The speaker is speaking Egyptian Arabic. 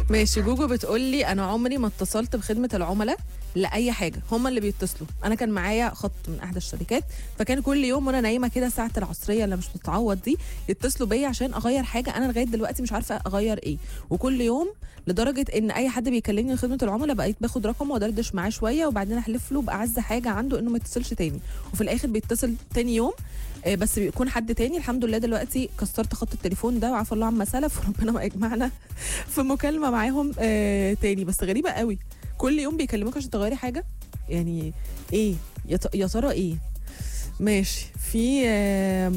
ماشي جوجو بتقول لي انا عمري ما اتصلت بخدمه العملاء لاي حاجه هم اللي بيتصلوا انا كان معايا خط من احدى الشركات فكان كل يوم وانا نايمه كده ساعه العصريه اللي مش بتتعوض دي يتصلوا بيا عشان اغير حاجه انا لغايه دلوقتي مش عارفه اغير ايه وكل يوم لدرجه ان اي حد بيكلمني من خدمه العملاء بقيت باخد رقمه وادردش معاه شويه وبعدين احلف له باعز حاجه عنده انه ما يتصلش تاني وفي الاخر بيتصل تاني يوم آه، بس بيكون حد تاني الحمد لله دلوقتي كسرت خط التليفون ده وعفى الله عما سلف وربنا ما يجمعنا في مكالمه معاهم آه تاني بس غريبه قوي كل يوم بيكلموك عشان تغيري حاجه يعني ايه يا ت- يا ترى ايه ماشي في آه